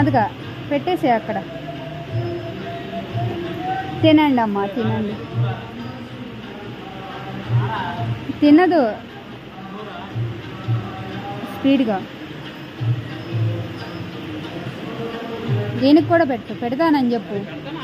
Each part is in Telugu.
నెమ్మదిగా పెట్టేసే అక్కడ తినండి అమ్మా తినండి తినదు స్పీడ్గా దీనికి కూడా పెట్టు పెడతానని చెప్పు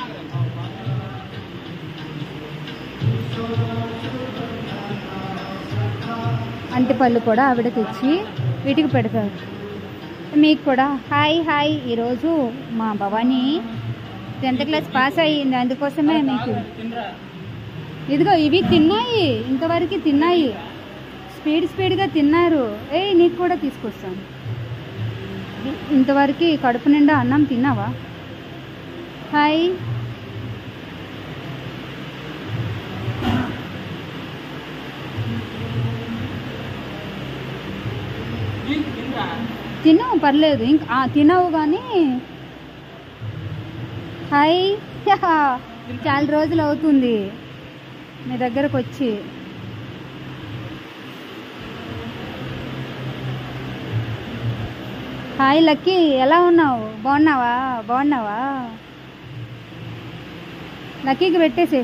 అంటిపళ్ళు కూడా ఆవిడ తెచ్చి వీటికి పెడతారు మీకు కూడా హాయ్ హాయ్ ఈరోజు మా భవానీ టెన్త్ క్లాస్ పాస్ అయ్యింది అందుకోసమే మీకు ఇదిగో ఇవి తిన్నాయి ఇంతవరకు తిన్నాయి స్పీడ్ స్పీడ్గా తిన్నారు ఏ నీకు కూడా తీసుకొస్తాను ఇంతవరకు కడుపు నిండా అన్నం తిన్నావా హాయ్ తినవు పర్లేదు ఇంక ఆ, తినవు కానీ హాయ్ చాలా రోజులు అవుతుంది మీ దగ్గరకు వచ్చి హాయ్ లక్కీ ఎలా ఉన్నావు బాగున్నావా బాగున్నావా లక్కీకి పెట్టేసి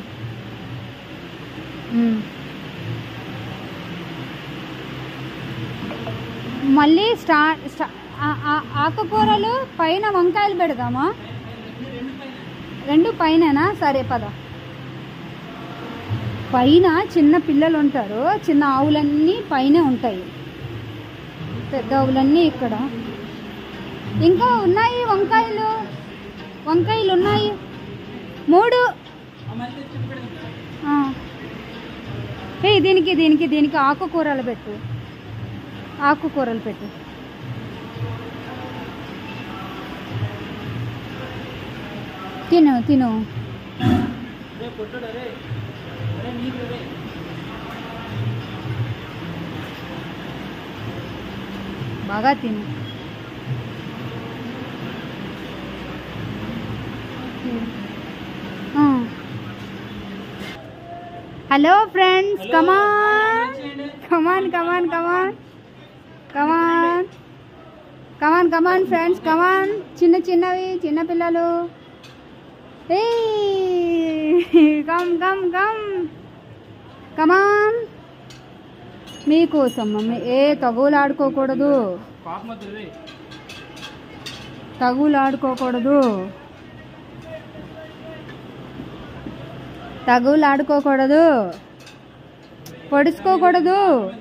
మళ్ళీ స్టార్ట్ స్టా ఆ- ఆ- ఆకుకూరలు పైన వంకాయలు పెడదామా రెండు పైననా సరే పద పైన చిన్న పిల్లలు ఉంటారు చిన్న ఆవులన్నీ పైనే ఉంటాయి పెద్ద ఆవులన్నీ ఇక్కడ ఇంకా ఉన్నాయి వంకాయలు వంకాయలు ఉన్నాయి మూడు ఆ. ఏయ్ దీనికి దీనికి దీనికి ఆకుకూరలు పెట్టు ఆకుకూరలు పెట్టు తిను తిను బాగా తిను hello friends come on come on come on come on come on come on come on friends come on చిన్న చిన్నవి చిన్న పిల్లలు ఏ కమ్ కమ్ కమ్ కమాన్ మీకోసం మమ్మీ ఏ తగులాడుకోకూడదు తగులాడుకోకూడదు తగులాడుకోకూడదు పొడుచుకోకూడదు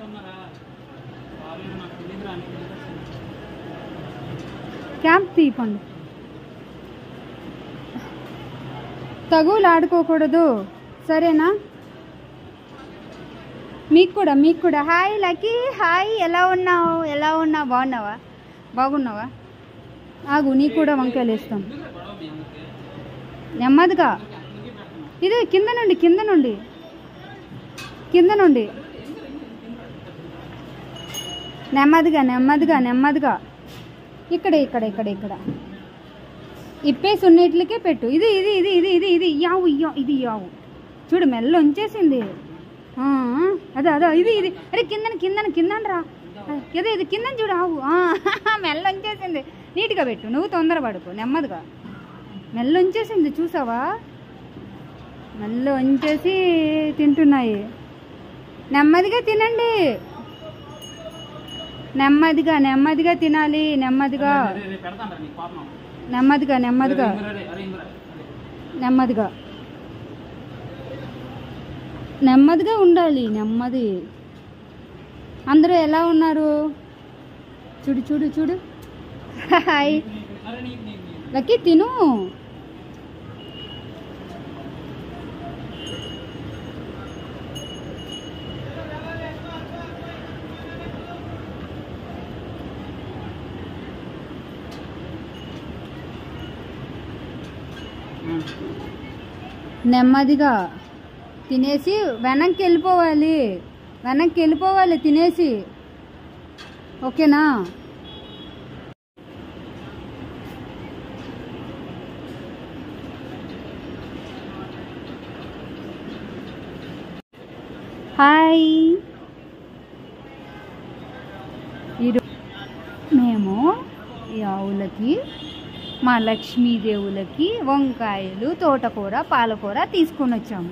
క్యాంప్ తీపండి తగులాడుకోకూడదు సరేనా మీకు కూడా మీకు కూడా హాయ్ లక్కీ హాయ్ ఎలా ఉన్నావు ఎలా ఉన్నావు బాగున్నావా బాగున్నావా ఆగు నీకు కూడా వంకాయలు వేస్తాం నెమ్మదిగా ఇది కింద నుండి కింద నుండి కింద నుండి నెమ్మదిగా నెమ్మదిగా నెమ్మదిగా ఇక్కడ ఇక్కడ ఇక్కడ ఇక్కడ ఇప్పేసి ఉన్నట్లకే పెట్టు ఇది ఇది ఇది ఇది ఇది ఇది యావు యా- ఇది యావు చూడు మెల్ల ఉంచేసింది ఆ, అదే అదే ఇది ఇది అరే కిందన కిందన కిందన రా అదే ఇది కిందన చూడు ఆవు ఆ, మెల్ల ఉంచేసింది నీట్గా పెట్టు నువ్వు తొందరపడుకో నెమ్మదిగా మెల్ల ఉంచేసింది చూసావా మెల్ల ఉంచేసి తింటున్నాయి నెమ్మదిగా తినండి నెమ్మదిగా నెమ్మదిగా తినాలి నెమ్మదిగా నెమ్మదిగా నెమ్మదిగా నెమ్మదిగా నెమ్మదిగా ఉండాలి నెమ్మది అందరూ ఎలా ఉన్నారు చూడు చూడు చూడు హాయ్ లక్కీ తిను నెమ్మదిగా తినేసి వెనక్కి వెళ్ళిపోవాలి వెనక్కి వెళ్ళిపోవాలి తినేసి ఓకేనా హాయ్ ఈరో మేము ఈ ఆవులకి మా లక్ష్మీదేవులకి వంకాయలు తోటకూర పాలకూర తీసుకొని వచ్చాము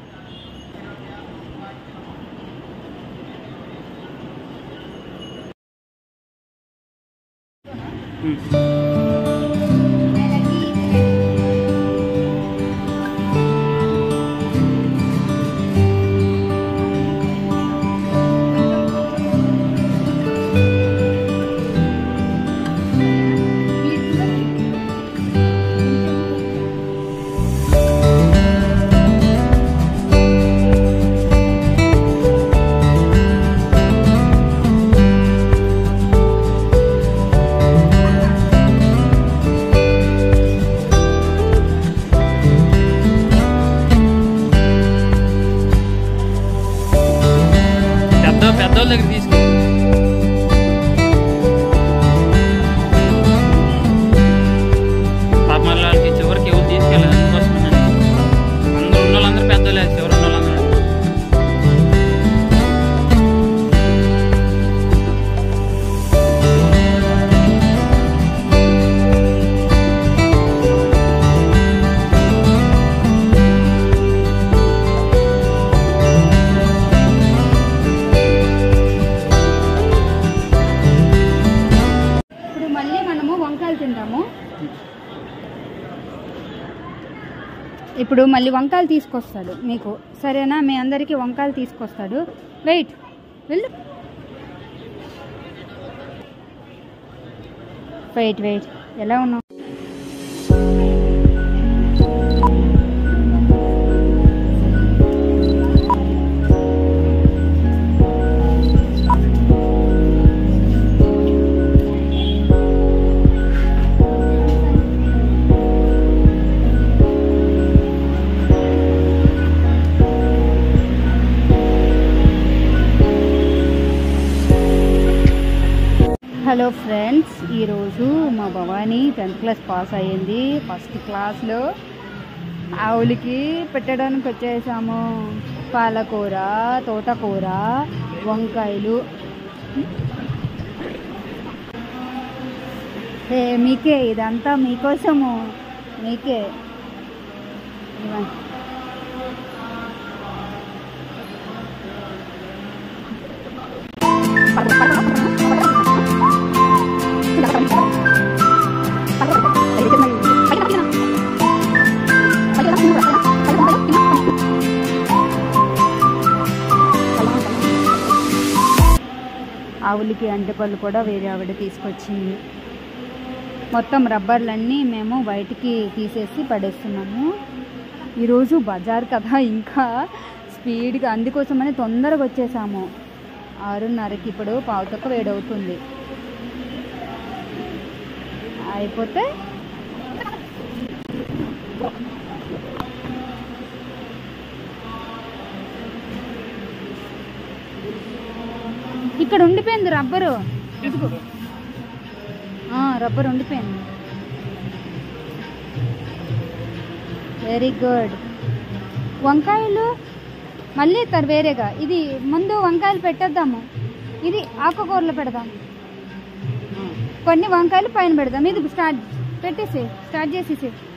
పెద్ద పెద్దోళ్ళ దగ్గర తీసుకు పాప మళ్ళీ వాళ్ళకి చివరికి ఎవరు తీసుకెళ్ళదు అందుకోసమేనండి అందరూ ఉన్న వాళ్ళందరూ పెద్దోళ్ళే చివరి ఉన్న వాళ్ళందరూ ఇప్పుడు మళ్ళీ మనము వంకాయలు తింటాము ఇప్పుడు మళ్ళీ వంకాయలు తీసుకొస్తాడు మీకు సరేనా మీ అందరికీ వంకాయలు తీసుకొస్తాడు వెయిట్ వెళ్ళు వెయిట్ వెయిట్ ఎలా ఉన్నావు హలో ఫ్రెండ్స్ ఈరోజు మా భవానీ టెన్త్ క్లాస్ పాస్ అయ్యింది ఫస్ట్ క్లాస్లో ఆవులకి పెట్టడానికి వచ్చేసాము పాలకూర తోటకూర వంకాయలు ఏ మీకే ఇదంతా మీకోసము మీకే ఇవ్వండి. ఆవులకి అంటెపళ్ళు కూడా వేరే ఆవిడ తీసుకొచ్చింది మొత్తం రబ్బర్లన్నీ మేము బయటికి తీసేసి పడేస్తున్నాము ఈరోజు బజార్ కదా ఇంకా స్పీడ్గా అందుకోసమని తొందరగా వచ్చేసాము ఆరున్నరకి ఇప్పుడు పావుతొక్క వేడవుతుంది అయిపోతే ఇక్కడ ఉండిపోయింది రబ్బరు ఇదిగో ఆ, రబ్బర్ ఉండిపోయింది వెరీ గుడ్ వంకాయలు మళ్ళీ తర్ వేరేగా ఇది ముందు వంకాయలు పెట్టేద్దాము ఇది ఆకుకూరలు పెడదాం కొన్ని వంకాయలు పైన పెడదాం ఇది స్టార్ట్ పెట్టేసి స్టార్ట్ చేసేసి